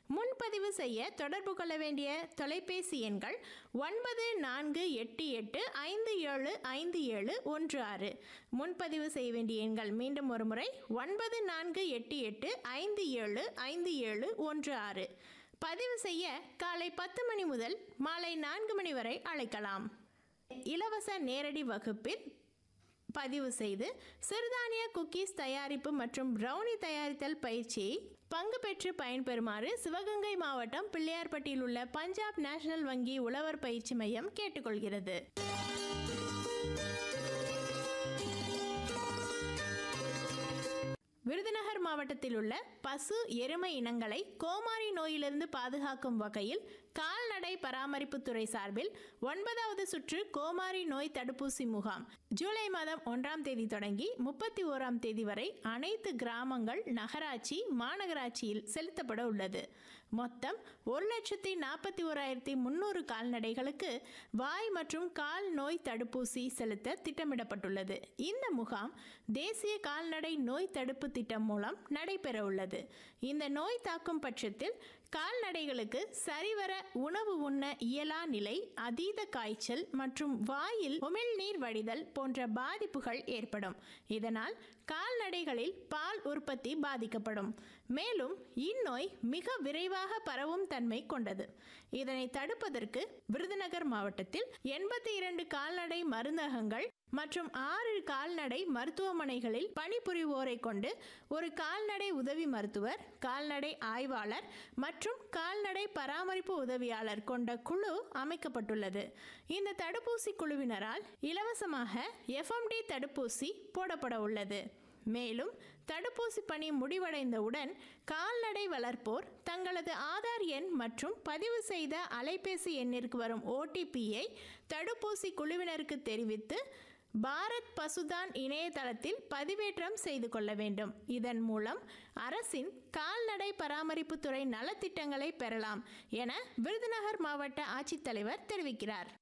முன்பதிவு செய்ய தொடர்பு கொள்ள வேண்டிய தொலைபேசி எண்கள் ஒன்பது நான்கு எட்டு எட்டு ஐந்து ஏழு ஐந்து ஏழு ஒன்று ஆறு முன்பதிவு செய்ய வேண்டிய எண்கள் மீண்டும் ஒரு முறை ஒன்பது நான்கு எட்டு எட்டு ஐந்து ஏழு ஐந்து ஏழு ஒன்று ஆறு பதிவு செய்ய காலை பத்து மணி முதல் மாலை நான்கு மணி வரை அழைக்கலாம் இலவச நேரடி வகுப்பில் பதிவு செய்து சிறுதானிய குக்கீஸ் தயாரிப்பு மற்றும் ப்ரௌனி தயாரித்தல் பயிற்சியை பங்கு பெற்று பயன்பெறுமாறு சிவகங்கை மாவட்டம் பிள்ளையார்பட்டியில் உள்ள பஞ்சாப் நேஷனல் வங்கி உழவர் பயிற்சி மையம் கேட்டுக்கொள்கிறது விருதுநகர் மாவட்டத்தில் உள்ள பசு எருமை இனங்களை கோமாரி நோயிலிருந்து பாதுகாக்கும் வகையில் கால்நடை பராமரிப்புத்துறை சார்பில் ஒன்பதாவது சுற்று கோமாரி நோய் தடுப்பூசி முகாம் ஜூலை மாதம் ஒன்றாம் தேதி தொடங்கி முப்பத்தி ஓராம் தேதி வரை அனைத்து கிராமங்கள் நகராட்சி மாநகராட்சியில் செலுத்தப்பட உள்ளது மொத்தம் ஒரு லட்சத்தி நாற்பத்தி ஓராயிரத்தி முந்நூறு கால்நடைகளுக்கு வாய் மற்றும் கால் நோய் தடுப்பூசி செலுத்த திட்டமிடப்பட்டுள்ளது இந்த முகாம் தேசிய கால்நடை நோய் தடுப்பு திட்டம் மூலம் நடைபெற உள்ளது இந்த நோய் தாக்கும் பட்சத்தில் கால்நடைகளுக்கு சரிவர உணவு உண்ண இயலா நிலை அதீத காய்ச்சல் மற்றும் வாயில் உமிழ்நீர் வடிதல் போன்ற பாதிப்புகள் ஏற்படும் இதனால் கால்நடைகளில் பால் உற்பத்தி பாதிக்கப்படும் மேலும் இந்நோய் மிக விரைவாக பரவும் தன்மை கொண்டது இதனை தடுப்பதற்கு விருதுநகர் மாவட்டத்தில் எண்பத்தி இரண்டு கால்நடை மருந்தகங்கள் மற்றும் ஆறு கால்நடை மருத்துவமனைகளில் பணிபுரிவோரை கொண்டு ஒரு கால்நடை உதவி மருத்துவர் கால்நடை ஆய்வாளர் மற்றும் கால்நடை பராமரிப்பு உதவியாளர் கொண்ட குழு அமைக்கப்பட்டுள்ளது இந்த தடுப்பூசி குழுவினரால் இலவசமாக எஃப்எம்டி தடுப்பூசி போடப்பட உள்ளது மேலும் தடுப்பூசி பணி முடிவடைந்தவுடன் கால்நடை வளர்ப்போர் தங்களது ஆதார் எண் மற்றும் பதிவு செய்த அலைபேசி எண்ணிற்கு வரும் ஓடிபியை தடுப்பூசி குழுவினருக்கு தெரிவித்து பாரத் பசுதான் இணையதளத்தில் பதிவேற்றம் செய்து கொள்ள வேண்டும் இதன் மூலம் அரசின் கால்நடை பராமரிப்புத்துறை நலத்திட்டங்களை பெறலாம் என விருதுநகர் மாவட்ட ஆட்சித்தலைவர் தெரிவிக்கிறார்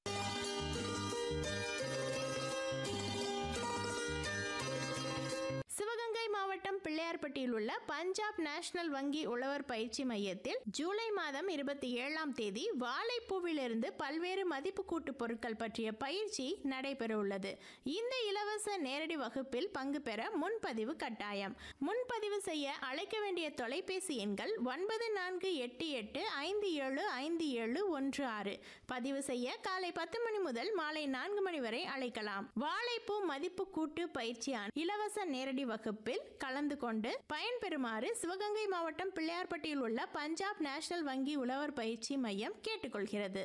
சிவகங்கை மாவட்டம் பிள்ளையார்பட்டியில் உள்ள பஞ்சாப் நேஷனல் வங்கி உழவர் பயிற்சி மையத்தில் ஜூலை மாதம் இருபத்தி ஏழாம் தேதி வாழைப்பூவிலிருந்து பல்வேறு மதிப்பு கூட்டு பொருட்கள் பற்றிய பயிற்சி நடைபெற உள்ளது இந்த இலவச நேரடி வகுப்பில் பங்கு பெற முன்பதிவு கட்டாயம் முன்பதிவு செய்ய அழைக்க வேண்டிய தொலைபேசி எண்கள் ஒன்பது நான்கு எட்டு எட்டு ஐந்து ஏழு ஐந்து ஏழு ஒன்று ஆறு பதிவு செய்ய காலை பத்து மணி முதல் மாலை நான்கு மணி வரை அழைக்கலாம் வாழைப்பூ மதிப்பு கூட்டு பயிற்சியான இலவச நேரடி வகுப்பில் கலந்து கொண்டு பயன்பெறுமாறு சிவகங்கை மாவட்டம் பிள்ளையார்பட்டியில் உள்ள பஞ்சாப் நேஷனல் வங்கி உழவர் பயிற்சி மையம் கேட்டுக்கொள்கிறது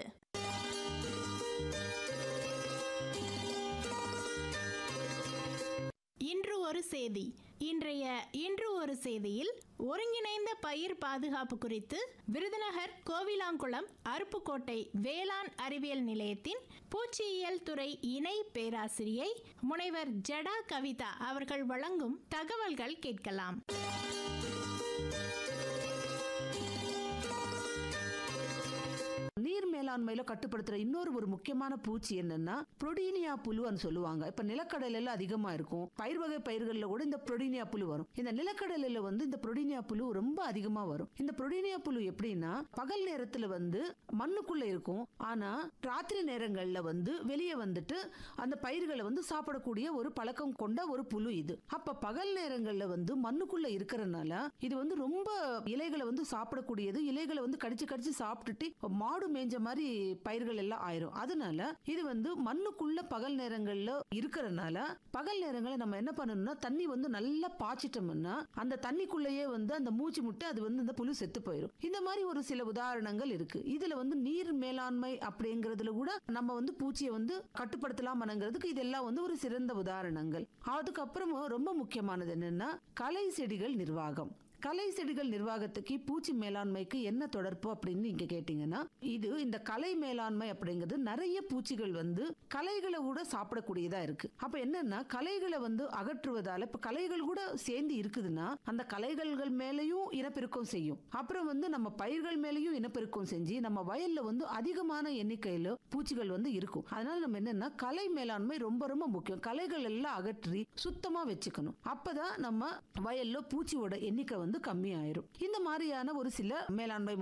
இன்று ஒரு செய்தி இன்றைய இன்று ஒரு செய்தியில் ஒருங்கிணைந்த பயிர் பாதுகாப்பு குறித்து விருதுநகர் கோவிலாங்குளம் அருப்புக்கோட்டை வேளாண் அறிவியல் நிலையத்தின் பூச்சியியல் துறை இணை பேராசிரியை முனைவர் ஜடா கவிதா அவர்கள் வழங்கும் தகவல்கள் கேட்கலாம் நீர் மேலாண்மையில கட்டுப்படுத்துற இன்னொரு ஒரு முக்கியமான பூச்சி என்னன்னா புரோடீனியா புழுன்னு சொல்லுவாங்க இப்ப நிலக்கடலையில அதிகமா இருக்கும் பயிர் வகை பயிர்கள்ல கூட இந்த புரோடீனியா புழு வரும் இந்த நிலக்கடலையில வந்து இந்த புரோடீனியா புழு ரொம்ப அதிகமா வரும் இந்த புரோடீனியா புழு எப்படின்னா பகல் நேரத்துல வந்து மண்ணுக்குள்ள இருக்கும் ஆனா ராத்திரி நேரங்கள்ல வந்து வெளியே வந்துட்டு அந்த பயிர்களை வந்து சாப்பிடக்கூடிய ஒரு பழக்கம் கொண்ட ஒரு புழு இது அப்ப பகல் நேரங்கள்ல வந்து மண்ணுக்குள்ள இருக்கிறனால இது வந்து ரொம்ப இலைகளை வந்து சாப்பிடக்கூடியது இலைகளை வந்து கடிச்சு கடிச்சு சாப்பிட்டுட்டு மாடு மேய்ஞ்ச மாதிரி பயிர்கள் எல்லாம் ஆயிரும் அதனால இது வந்து மண்ணுக்குள்ள பகல் நேரங்கள்ல இருக்கிறனால பகல் நேரங்களில் நம்ம என்ன பண்ணணும்னா தண்ணி வந்து நல்லா பாய்ச்சிட்டோம்னா அந்த தண்ணிக்குள்ளேயே வந்து அந்த மூச்சு முட்டை அது வந்து இந்த புழு செத்து போயிடும் இந்த மாதிரி ஒரு சில உதாரணங்கள் இருக்கு இதுல வந்து நீர் மேலாண்மை அப்படிங்கறதுல கூட நம்ம வந்து பூச்சியை வந்து கட்டுப்படுத்தலாம்ங்கிறதுக்கு இதெல்லாம் வந்து ஒரு சிறந்த உதாரணங்கள் அதுக்கப்புறமா ரொம்ப முக்கியமானது என்னன்னா கலை செடிகள் நிர்வாகம் கலை செடிகள் நிர்வாகத்துக்கு பூச்சி மேலாண்மைக்கு என்ன தொடர்பு அப்படின்னு நீங்க கேட்டீங்கன்னா இது இந்த கலை மேலாண்மை அப்படிங்கிறது நிறைய பூச்சிகள் வந்து கலைகளை கூட சாப்பிடக்கூடியதா இருக்கு அப்ப என்னன்னா கலைகளை வந்து அகற்றுவதால இப்ப கலைகள் கூட சேர்ந்து இருக்குதுன்னா அந்த கலைகள் மேலேயும் இனப்பெருக்கம் செய்யும் அப்புறம் வந்து நம்ம பயிர்கள் மேலேயும் இனப்பெருக்கம் செஞ்சு நம்ம வயல்ல வந்து அதிகமான எண்ணிக்கையில பூச்சிகள் வந்து இருக்கும் அதனால நம்ம என்னன்னா கலை மேலாண்மை ரொம்ப ரொம்ப முக்கியம் கலைகள் எல்லாம் அகற்றி சுத்தமா வச்சுக்கணும் அப்பதான் நம்ம வயல்ல பூச்சியோட எண்ணிக்கை வந்து கம்மியாயிரும் இந்த மாதிரியான ஒரு சில மேலாண்மை